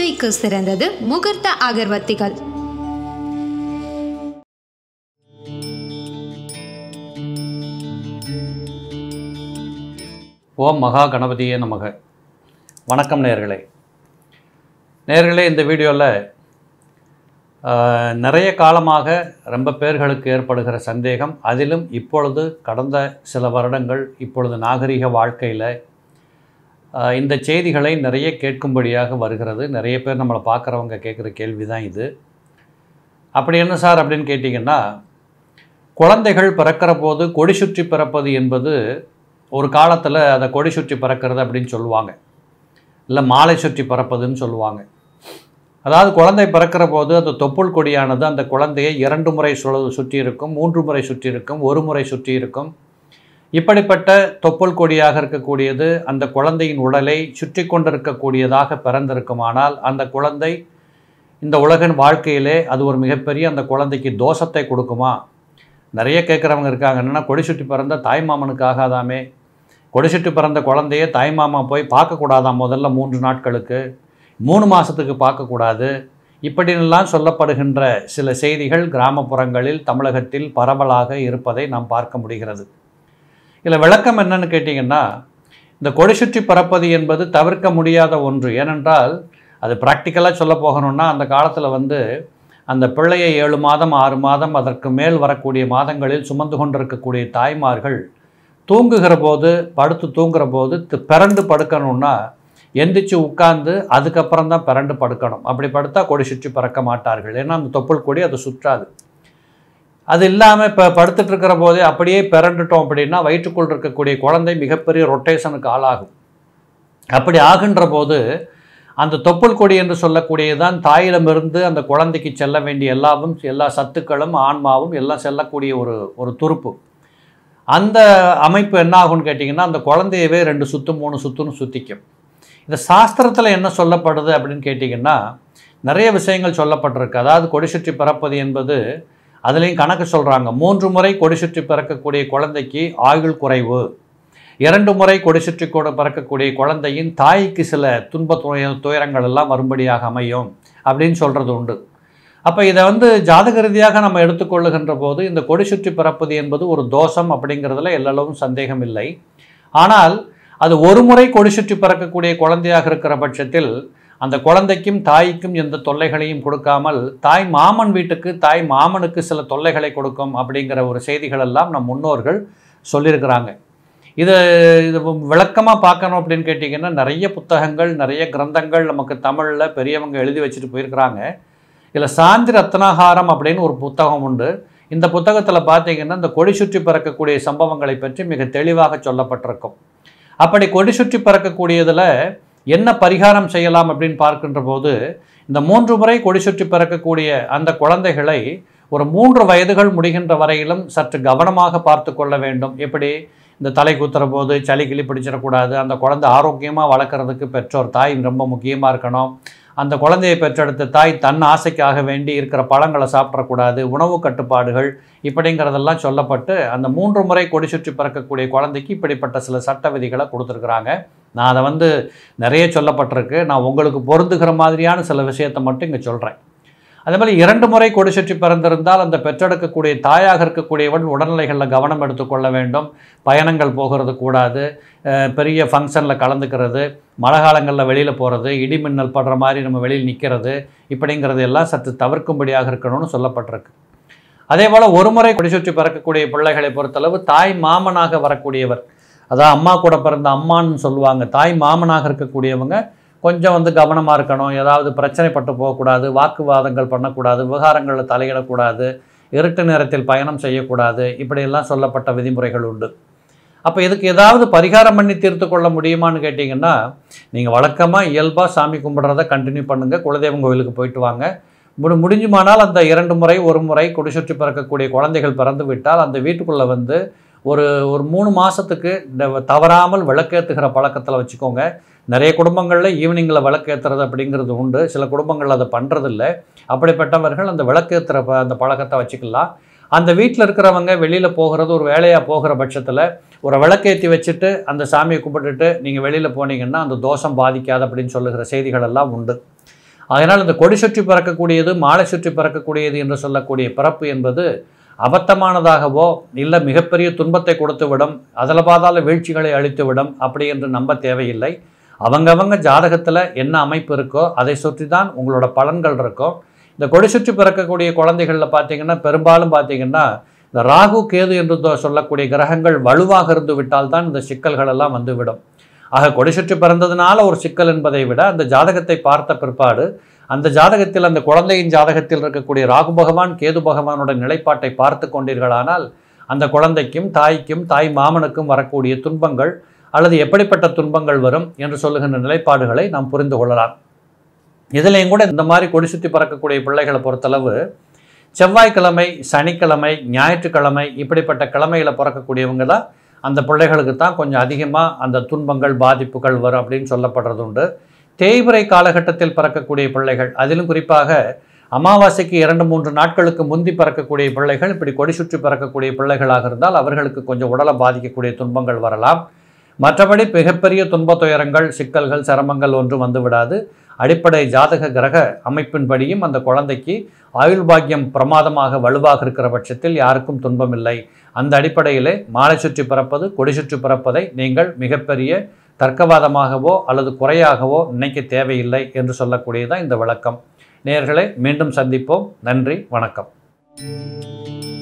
பூஜைக்கு சிறந்தது முகூர்த்த அகர்வத்திகள் ஓம் மகா கணபதியே நமக வணக்கம் நேர்களே நேர்களே இந்த வீடியோவில் நிறைய காலமாக ரொம்ப பேர்களுக்கு ஏற்படுகிற சந்தேகம் அதிலும் இப்பொழுது கடந்த சில வருடங்கள் இப்பொழுது நாகரிக வாழ்க்கையில் இந்த செய்திகளை நிறைய கேட்கும்படியாக வருகிறது நிறைய பேர் நம்மளை பார்க்குறவங்க கேட்குற கேள்வி தான் இது அப்படி என்ன சார் அப்படின்னு கேட்டிங்கன்னா குழந்தைகள் பிறக்கிற போது கொடி சுற்றி பிறப்பது என்பது ஒரு காலத்தில் அதை கொடி சுற்றி பறக்கிறது அப்படின்னு சொல்லுவாங்க இல்லை மாலை சுற்றி பறப்பதுன்னு சொல்லுவாங்க அதாவது குழந்தை பிறக்கிற போது அந்த தொப்புள் கொடியானது அந்த குழந்தையை இரண்டு முறை சுழ சுற்றி இருக்கும் மூன்று முறை சுற்றி இருக்கும் ஒரு முறை சுற்றி இருக்கும் இப்படிப்பட்ட தொப்புள் கொடியாக இருக்கக்கூடியது அந்த குழந்தையின் உடலை சுற்றி கொண்டிருக்கக்கூடியதாக பிறந்திருக்குமானால் அந்த குழந்தை இந்த உலகின் வாழ்க்கையிலே அது ஒரு மிகப்பெரிய அந்த குழந்தைக்கு தோஷத்தை கொடுக்குமா நிறைய கேட்குறவங்க இருக்காங்க என்னென்னா கொடி சுற்றி பிறந்த தாய்மாமனுக்கு ஆகாதாமே கொடி சுற்றி பிறந்த குழந்தைய தாய்மாமா போய் பார்க்கக்கூடாதாம் முதல்ல மூன்று நாட்களுக்கு மூணு மாதத்துக்கு பார்க்கக்கூடாது இப்படியெல்லாம் சொல்லப்படுகின்ற சில செய்திகள் கிராமப்புறங்களில் தமிழகத்தில் பரவலாக இருப்பதை நாம் பார்க்க முடிகிறது இதில் விளக்கம் என்னன்னு கேட்டிங்கன்னா இந்த கொடி சுற்றி பறப்பது என்பது தவிர்க்க முடியாத ஒன்று ஏனென்றால் அது ப்ராக்டிக்கலாக சொல்ல போகணும்னா அந்த காலத்தில் வந்து அந்த பிள்ளையை ஏழு மாதம் ஆறு மாதம் அதற்கு மேல் வரக்கூடிய மாதங்களில் சுமந்து கொண்டிருக்கக்கூடிய தாய்மார்கள் தூங்குகிற போது படுத்து தூங்குற போது தி- பிறண்டு படுக்கணும்னா எந்திரிச்சு உட்கார்ந்து அதுக்கப்புறம் தான் பிறண்டு படுக்கணும் அப்படி படுத்தா கொடி சுற்றி பறக்க மாட்டார்கள் ஏன்னா அந்த தொப்புள் கொடி அது சுற்றாது அது இல்லாமல் இப்போ படுத்துட்டு இருக்கிற போதே அப்படியே பிறண்டுட்டோம் அப்படின்னா வயிற்றுக்குள் இருக்கக்கூடிய குழந்தை மிகப்பெரிய ரொட்டேஷனுக்கு ஆளாகும் அப்படி ஆகின்ற போது அந்த தொப்புள் கொடி என்று சொல்லக்கூடியதுதான் தாயிடமிருந்து அந்த குழந்தைக்கு செல்ல வேண்டிய எல்லாவும் எல்லா சத்துக்களும் ஆன்மாவும் எல்லாம் செல்லக்கூடிய ஒரு ஒரு துருப்பு அந்த அமைப்பு என்ன ஆகும்னு கேட்டிங்கன்னா அந்த குழந்தையவே ரெண்டு சுத்து மூணு சுத்துன்னு சுற்றிக்கும் இந்த சாஸ்திரத்தில் என்ன சொல்லப்படுது அப்படின்னு கேட்டிங்கன்னா நிறைய விஷயங்கள் சொல்லப்பட்டிருக்கு அதாவது கொடி சுற்றி பிறப்பது என்பது அதுலேயும் கணக்கு சொல்கிறாங்க மூன்று முறை கொடி சுற்றி பிறக்கக்கூடிய குழந்தைக்கு ஆயுள் குறைவு இரண்டு முறை கொடி சுற்றி கூட பிறக்கக்கூடிய குழந்தையின் தாய்க்கு சில துன்ப துய துயரங்கள் எல்லாம் வரும்படியாக அமையும் அப்படின்னு சொல்கிறது உண்டு அப்போ இதை வந்து ஜாதக ரீதியாக நம்ம எடுத்துக்கொள்ளுகின்ற போது இந்த கொடி சுற்றி பிறப்பது என்பது ஒரு தோஷம் அப்படிங்கிறதுல எல்லளவும் சந்தேகம் இல்லை ஆனால் அது ஒரு முறை கொடி சுற்றி பிறக்கக்கூடிய குழந்தையாக இருக்கிற பட்சத்தில் அந்த குழந்தைக்கும் தாய்க்கும் எந்த தொல்லைகளையும் கொடுக்காமல் தாய் மாமன் வீட்டுக்கு தாய் மாமனுக்கு சில தொல்லைகளை கொடுக்கும் அப்படிங்கிற ஒரு செய்திகள் எல்லாம் நம் முன்னோர்கள் சொல்லியிருக்கிறாங்க இது இது விளக்கமாக பார்க்கணும் அப்படின்னு கேட்டிங்கன்னா நிறைய புத்தகங்கள் நிறைய கிரந்தங்கள் நமக்கு தமிழில் பெரியவங்க எழுதி வச்சுட்டு போயிருக்கிறாங்க இதில் சாந்தி ரத்னாகாரம் அப்படின்னு ஒரு புத்தகம் உண்டு இந்த புத்தகத்தில் பார்த்தீங்கன்னா இந்த கொடி சுற்றி பிறக்கக்கூடிய சம்பவங்களை பற்றி மிக தெளிவாக சொல்லப்பட்டிருக்கும் அப்படி கொடி சுற்றி பிறக்கக்கூடியதில் என்ன பரிகாரம் செய்யலாம் அப்படின்னு பார்க்கின்ற போது இந்த மூன்று முறை கொடி சுற்றி பிறக்கக்கூடிய அந்த குழந்தைகளை ஒரு மூன்று வயதுகள் முடிகின்ற வரையிலும் சற்று கவனமாக பார்த்து கொள்ள வேண்டும் எப்படி இந்த தலை குத்துற போது சளி கிளி பிடிச்சிடக்கூடாது அந்த குழந்தை ஆரோக்கியமாக வளர்க்குறதுக்கு பெற்றோர் தாய் ரொம்ப முக்கியமாக இருக்கணும் அந்த குழந்தையை பெற்றெடுத்த தாய் தன் ஆசைக்காக வேண்டி இருக்கிற பழங்களை சாப்பிடக்கூடாது உணவு கட்டுப்பாடுகள் இப்படிங்கிறதெல்லாம் சொல்லப்பட்டு அந்த மூன்று முறை கொடி சுற்றி பிறக்கக்கூடிய குழந்தைக்கு இப்படிப்பட்ட சில சட்ட விதிகளை கொடுத்துருக்குறாங்க நான் அதை வந்து நிறைய சொல்லப்பட்டிருக்கு நான் உங்களுக்கு பொருந்துகிற மாதிரியான சில விஷயத்தை மட்டும் இங்கே சொல்கிறேன் அதே மாதிரி இரண்டு முறை கொடி சுற்றி பிறந்திருந்தால் அந்த பெற்றெடுக்கக்கூடிய தாயாக இருக்கக்கூடியவன் உடல்நிலைகளில் கவனம் எடுத்துக்கொள்ள வேண்டும் பயணங்கள் போகிறது கூடாது அஹ் பெரிய ஃபங்க்ஷனில் கலந்துக்கிறது மழை காலங்களில் வெளியில் போகிறது இடி மின்னல் படுற மாதிரி நம்ம வெளியில் நிற்கிறது இப்படிங்கிறது எல்லாம் சற்று தவிர்க்கும்படியாக இருக்கணும்னு சொல்லப்பட்டிருக்கு அதே போல் ஒரு முறை கொடி சுற்றி பிறக்கக்கூடிய பிள்ளைகளை பொறுத்தளவு தாய் மாமனாக வரக்கூடியவர் அதான் அம்மா கூட பிறந்த அம்மான்னு சொல்லுவாங்க தாய் மாமனாக இருக்கக்கூடியவங்க கொஞ்சம் வந்து கவனமாக இருக்கணும் ஏதாவது பிரச்சனைப்பட்டு போகக்கூடாது வாக்குவாதங்கள் பண்ணக்கூடாது விவகாரங்களில் தலையிடக்கூடாது இருட்டு நேரத்தில் பயணம் செய்யக்கூடாது இப்படியெல்லாம் சொல்லப்பட்ட விதிமுறைகள் உண்டு அப்போ இதுக்கு ஏதாவது பரிகாரம் பண்ணி தீர்த்து கொள்ள முடியுமான்னு கேட்டிங்கன்னா நீங்கள் வழக்கமாக இயல்பாக சாமி கும்பிட்றத கண்டினியூ பண்ணுங்கள் குலதெய்வம் கோவிலுக்கு போயிட்டு வாங்க முடி முடிஞ்சுமானால் அந்த இரண்டு முறை ஒரு முறை கொடி சுற்றி பிறக்கக்கூடிய குழந்தைகள் பிறந்து விட்டால் அந்த வீட்டுக்குள்ளே வந்து ஒரு ஒரு மூணு மாதத்துக்கு இந்த தவறாமல் விளக்கேற்றுகிற பழக்கத்தில் வச்சுக்கோங்க நிறைய குடும்பங்களில் ஈவினிங்கில் விளக்கேற்றுறது அப்படிங்கிறது உண்டு சில குடும்பங்கள் அதை பண்ணுறதில்ல அப்படிப்பட்டவர்கள் அந்த விளக்கேற்றுற ப அந்த பழக்கத்தை வச்சுக்கலாம் அந்த வீட்டில் இருக்கிறவங்க வெளியில் போகிறது ஒரு வேலையாக போகிற பட்சத்தில் ஒரு விளக்கேற்றி வச்சுட்டு அந்த சாமியை கும்பிட்டுட்டு நீங்கள் வெளியில் போனீங்கன்னா அந்த தோஷம் பாதிக்காது அப்படின்னு சொல்லுகிற செய்திகள் எல்லாம் உண்டு அதனால் இந்த கொடி சுற்றி பிறக்கக்கூடியது மாலை சுற்றி பிறக்கக்கூடியது என்று சொல்லக்கூடிய பிறப்பு என்பது அபத்தமானதாகவோ இல்லை மிகப்பெரிய துன்பத்தை கொடுத்துவிடும் அதில் பாதாள வீழ்ச்சிகளை அளித்துவிடும் அப்படி என்று நம்ப தேவையில்லை அவங்கவங்க ஜாதகத்தில் என்ன அமைப்பு இருக்கோ அதை சுற்றி தான் உங்களோட பலன்கள் இருக்கும் இந்த கொடி சுற்றி பிறக்கக்கூடிய குழந்தைகளில் பார்த்தீங்கன்னா பெரும்பாலும் பார்த்தீங்கன்னா இந்த ராகு கேது என்று தொ- சொல்லக்கூடிய கிரகங்கள் வலுவாக இருந்து விட்டால் தான் இந்த சிக்கல்கள் எல்லாம் வந்துவிடும் ஆக கொடி சுற்றி பிறந்ததுனால ஒரு சிக்கல் என்பதை விட அந்த ஜாதகத்தை பார்த்த பிற்பாடு அந்த ஜாதகத்தில் அந்த குழந்தையின் ஜாதகத்தில் இருக்கக்கூடிய ராகு பகவான் கேது பகவானோட நிலைப்பாட்டை பார்த்து கொண்டீர்களானால் அந்த குழந்தைக்கும் தாய்க்கும் தாய் மாமனுக்கும் வரக்கூடிய துன்பங்கள் அல்லது எப்படிப்பட்ட துன்பங்கள் வரும் என்று சொல்லுகின்ற நிலைப்பாடுகளை நாம் புரிந்து கொள்ளலாம் இதுலேயும் கூட இந்த மாதிரி கொடி சுற்றி பறக்கக்கூடிய பிள்ளைகளை பொறுத்தளவு செவ்வாய்க்கிழமை சனிக்கிழமை ஞாயிற்றுக்கிழமை இப்படிப்பட்ட கிழமையில பிறக்கக்கூடியவங்க தான் அந்த பிள்ளைகளுக்கு தான் கொஞ்சம் அதிகமாக அந்த துன்பங்கள் பாதிப்புகள் வரும் அப்படின்னு சொல்லப்படுறது உண்டு தேய்பிறை காலகட்டத்தில் பிறக்கக்கூடிய பிள்ளைகள் அதிலும் குறிப்பாக அமாவாசைக்கு இரண்டு மூன்று நாட்களுக்கு முந்தி பிறக்கக்கூடிய பிள்ளைகள் இப்படி கொடி சுற்றி பிறக்கக்கூடிய பிள்ளைகளாக இருந்தால் அவர்களுக்கு கொஞ்சம் உடலை பாதிக்கக்கூடிய துன்பங்கள் வரலாம் மற்றபடி மிகப்பெரிய துன்ப துயரங்கள் சிக்கல்கள் சிரமங்கள் ஒன்றும் வந்து விடாது அடிப்படை ஜாதக கிரக அமைப்பின்படியும் அந்த குழந்தைக்கு ஆயுள் பாக்கியம் பிரமாதமாக வலுவாக இருக்கிற பட்சத்தில் யாருக்கும் துன்பம் இல்லை அந்த அடிப்படையிலே மாலை சுற்றி பிறப்பது கொடி சுற்றி பிறப்பதை நீங்கள் மிகப்பெரிய தர்க்கவாதமாகவோ அல்லது குறையாகவோ நினைக்க தேவையில்லை என்று சொல்லக்கூடியதான் இந்த விளக்கம் நேயர்களே மீண்டும் சந்திப்போம் நன்றி வணக்கம்